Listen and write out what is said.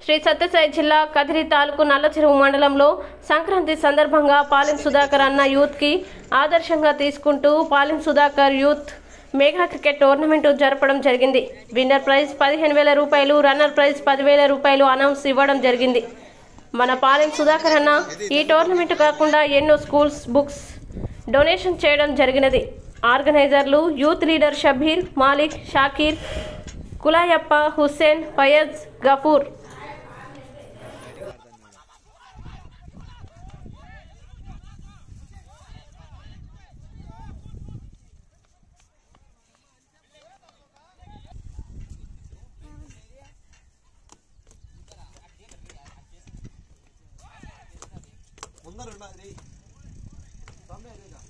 శ్రీ సత్యసాయి జిల్లా కదిరి తాలూకు నల్లచెరువు మండలంలో సంక్రాంతి సందర్భంగా పాలెం సుధాకర్ అన్న యూత్కి ఆదర్శంగా తీసుకుంటూ Palem Sudhakar youth mega cricket tournament జరపడం జరిగింది విన్నర్ ప్రైజ్ పదిహేను వేల రూపాయలు రన్నర్ ప్రైజ్ పదివేల రూపాయలు అనౌన్స్ ఇవ్వడం జరిగింది మన పాలెం సుధాకర్ అన్న ఈ టోర్నమెంట్ కాకుండా ఎన్నో స్కూల్స్ బుక్స్ డొనేషన్ చేయడం జరిగినది ఆర్గనైజర్లు యూత్ లీడర్ షబీర్ మాలిక్ షాకీర్ కులాయప్ప హుస్సేన్ ఫయజ్ గఫూర్ ముందర ఉన్నది